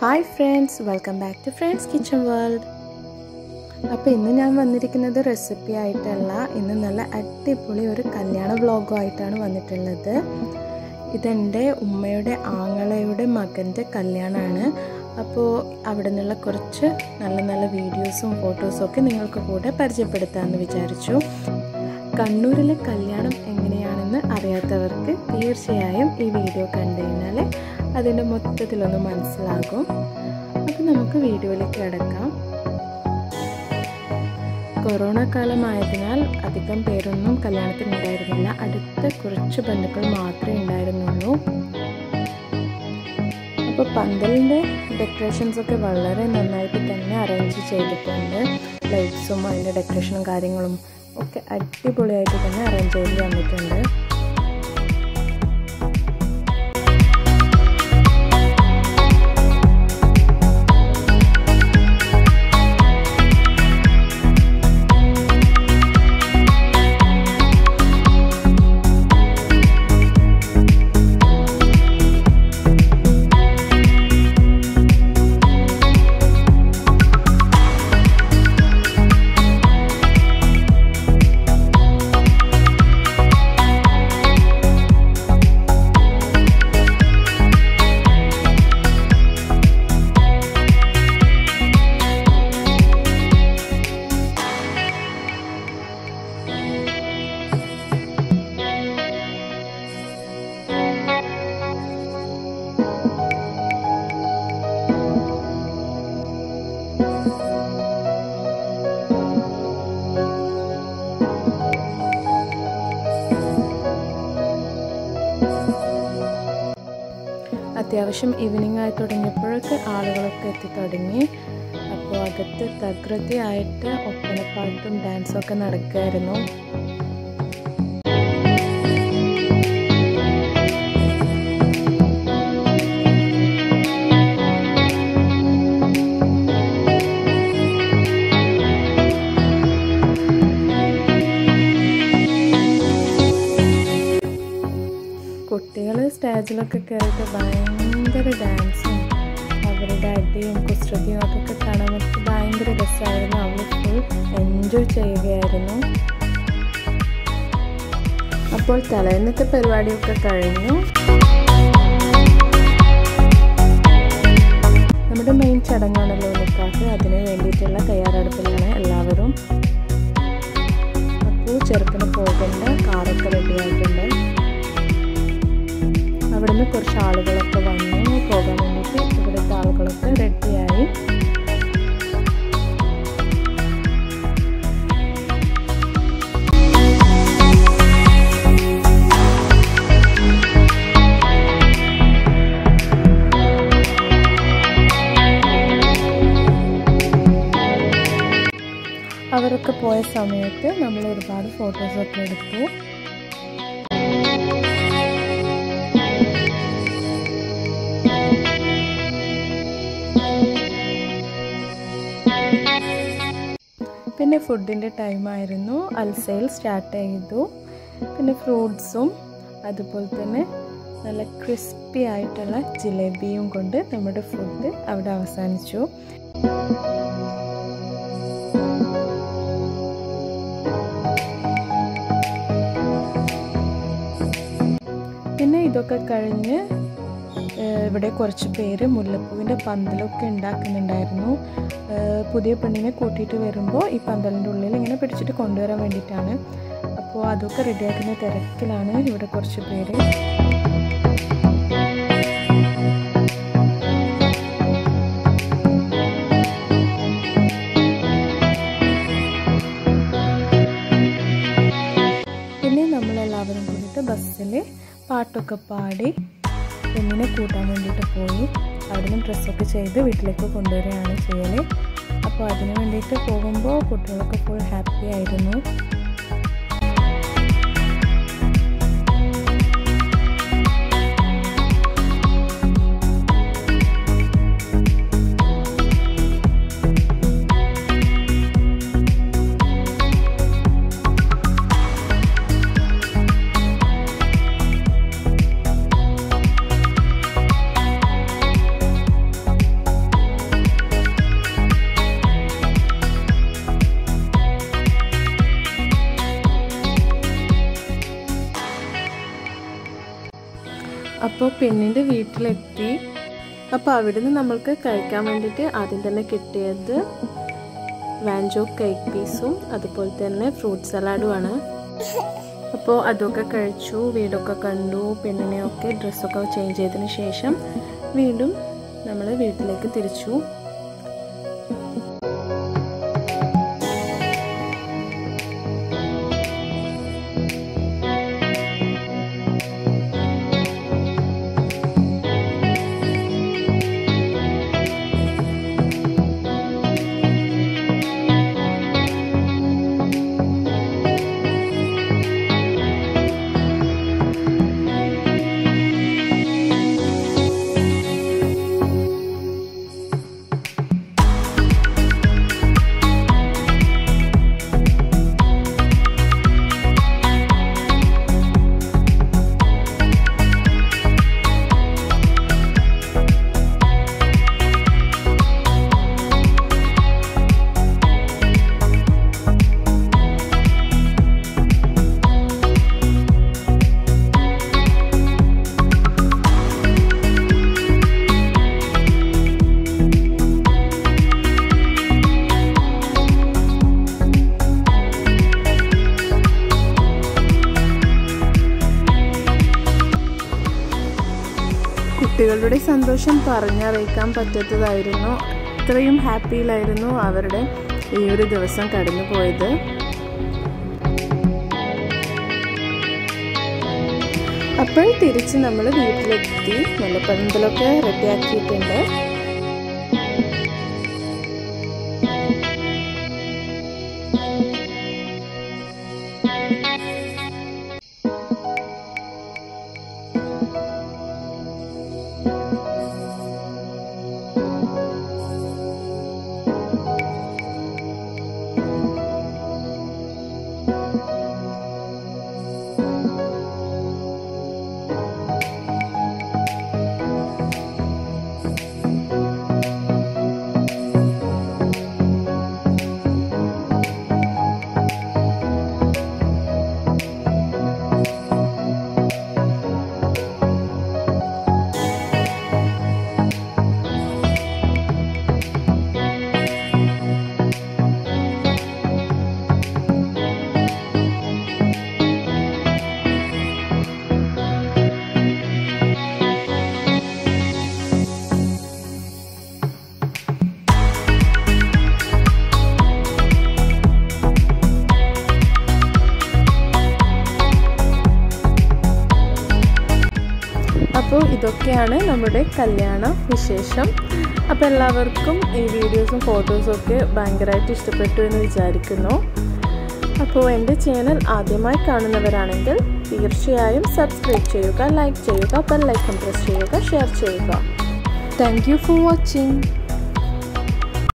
hi friends welcome back to friends kitchen world അപ്പോൾ ഇന്ന് ഞാൻ വന്നിരിക്കുന്നത് റെസിപ്പി ആയിട്ടല്ല ഇന്ന് നല്ല അടിപൊളി ഒരു കല്യാണ വ്ളോഗും ആയിട്ടാണ് വന്നിട്ടുള്ളത് ഇതെൻ്റെ ഉമ്മയുടെ ആങ്ങളയുടെ മകൻ്റെ കല്യാണമാണ് അപ്പോൾ അവിടെ നിന്നുള്ള കുറച്ച് നല്ല നല്ല വീഡിയോസും ഫോട്ടോസും ഒക്കെ നിങ്ങൾക്ക് കൂടെ പരിചയപ്പെടുത്താമെന്ന് വിചാരിച്ചു കണ്ണൂരിലെ കല്യാണം എങ്ങനെയാണെന്ന് അറിയാത്തവർക്ക് തീർച്ചയായും ഈ വീഡിയോ കണ്ടു കഴിഞ്ഞാൽ അതിൻ്റെ മൊത്തത്തിലൊന്ന് മനസ്സിലാകും അപ്പോൾ നമുക്ക് വീഡിയോയിലേക്ക് കിടക്കാം കൊറോണ കാലമായതിനാൽ അധികം പേരൊന്നും കല്യാണത്തിന് ഉണ്ടായിരുന്നില്ല അടുത്ത കുറച്ച് ബന്ധുക്കൾ മാത്രമേ ഉണ്ടായിരുന്നുള്ളൂ അപ്പോൾ പന്തലിൻ്റെ ഡെക്കറേഷൻസ് ഒക്കെ വളരെ നന്നായിട്ട് തന്നെ അറേഞ്ച് ചെയ്തിട്ടുണ്ട് ലൈറ്റ്സും അതിൻ്റെ ഡെക്കറേഷനും കാര്യങ്ങളും ഒക്കെ അടിപൊളിയായിട്ട് തന്നെ അറേഞ്ച് ചെയ്ത് തന്നിട്ടുണ്ട് അത്യാവശ്യം ഈവനിങ് ആയി തുടങ്ങിയപ്പോഴൊക്കെ ആളുകളൊക്കെ എത്തിത്തുടങ്ങി അപ്പോൾ അകത്ത് തകൃതിയായിട്ട് ഒപ്പനപ്പാട്ടും ഡാൻസും ഒക്കെ നടക്കുമായിരുന്നു കുട്ടികൾ സ്റ്റേജിലൊക്കെ കയറിയിട്ട് ഭയങ്കര ഡാൻസും അവരുടെ അടിയും കുസൃതിയും അതൊക്കെ കാണാൻ നമുക്ക് ഭയങ്കര രസമായിരുന്നു അവർ ഫുൾ എൻജോയ് ചെയ്യുകയായിരുന്നു അപ്പോൾ തലേന്നത്തെ പരിപാടിയൊക്കെ കഴിഞ്ഞു നമ്മുടെ മെയിൻ ചടങ്ങാണല്ലോ നിക്കാക്ക് അതിന് വേണ്ടിയിട്ടുള്ള തയ്യാറെടുപ്പിലാണ് എല്ലാവരും അപ്പോൾ ചെറുക്കന് പോകേണ്ട കാറൊക്കെ റെഡി ആയിട്ടുണ്ട് അവിടുന്ന് കുറച്ച് ആളുകളൊക്കെ വന്നു പോകാൻ വേണ്ടിയിട്ട് ഇവിടുത്തെ ആളുകളൊക്കെ റെഡിയായി അവരൊക്കെ പോയ സമയത്ത് നമ്മൾ ഒരുപാട് ഫോട്ടോസൊക്കെ എടുത്തു പിന്നെ ഫുഡിൻ്റെ ടൈമായിരുന്നു അൽസയിൽ സ്റ്റാർട്ട് ചെയ്തു പിന്നെ ഫ്രൂട്ട്സും അതുപോലെ തന്നെ നല്ല ക്രിസ്പി ആയിട്ടുള്ള ജിലേബിയും കൊണ്ട് നമ്മുടെ ഫുഡ് അവിടെ അവസാനിച്ചു പിന്നെ ഇതൊക്കെ കഴിഞ്ഞ് ഇവിടെ കുറച്ച് പേര് മുല്ലപ്പൂവിൻ്റെ പന്തലൊക്കെ ഉണ്ടാക്കുന്നുണ്ടായിരുന്നു പുതിയ പെണ്ണിനെ കൂട്ടിയിട്ട് വരുമ്പോൾ ഈ പന്തലിൻ്റെ ഉള്ളിൽ ഇങ്ങനെ പിടിച്ചിട്ട് കൊണ്ടുവരാൻ വേണ്ടിയിട്ടാണ് അപ്പോൾ അതൊക്കെ റെഡിയാക്കുന്ന തിരക്കിലാണ് ഇവിടെ കുറച്ച് പേര് പിന്നെ നമ്മളെല്ലാവരും കൂടിയിട്ട് ബസ്സിൽ പാട്ടൊക്കെ പാടി പെണ്ണിനെ കൂട്ടാൻ വേണ്ടിയിട്ട് പോയി അവിടുന്ന് ഡ്രസ്സൊക്കെ ചെയ്ത് വീട്ടിലേക്ക് കൊണ്ടുവരികയാണ് ചെയ്യൽ അപ്പോൾ അതിന് വേണ്ടിയിട്ട് പോകുമ്പോൾ കുട്ടികളൊക്കെ ഫുൾ ഹാപ്പി ആയിരുന്നു അപ്പോൾ പെണ്ണിൻ്റെ വീട്ടിലെത്തി അപ്പോൾ അവിടുന്ന് നമ്മൾക്ക് കഴിക്കാൻ വേണ്ടിയിട്ട് ആദ്യം തന്നെ കിട്ടിയത് വാൻജോ കേക്ക് പീസും അതുപോലെ തന്നെ ഫ്രൂട്ട് സലാഡുമാണ് അപ്പോൾ അതൊക്കെ കഴിച്ചു വീടൊക്കെ കണ്ടു പെണ്ണിനെയൊക്കെ ഡ്രസ്സൊക്കെ ചേഞ്ച് ചെയ്തതിന് ശേഷം വീണ്ടും നമ്മൾ വീട്ടിലേക്ക് തിരിച്ചു കുട്ടികളുടെ സന്തോഷം പറഞ്ഞറിയിക്കാൻ പറ്റാത്തതായിരുന്നു അത്രയും ഹാപ്പിയിലായിരുന്നു അവരുടെ ഈ ഒരു ദിവസം കടന്നു പോയത് അപ്പോൾ തിരിച്ച് നമ്മൾ വീട്ടിലെത്തി നല്ല പന്തലൊക്കെ റെഡിയാക്കിയിട്ടുണ്ട് അപ്പോൾ ഇതൊക്കെയാണ് നമ്മുടെ കല്യാണ വിശേഷം അപ്പോൾ എല്ലാവർക്കും ഈ വീഡിയോസും ഫോട്ടോസും ഒക്കെ ഭയങ്കരമായിട്ട് ഇഷ്ടപ്പെട്ടു എന്ന് വിചാരിക്കുന്നു അപ്പോൾ എൻ്റെ ചാനൽ ആദ്യമായി കാണുന്നവരാണെങ്കിൽ തീർച്ചയായും സബ്സ്ക്രൈബ് ചെയ്യുക ലൈക്ക് ചെയ്യുക ബെൽ ലൈക്കൺ പ്രസ് ചെയ്യുക ഷെയർ ചെയ്യുക താങ്ക് യു ഫോർ വാച്ചിങ്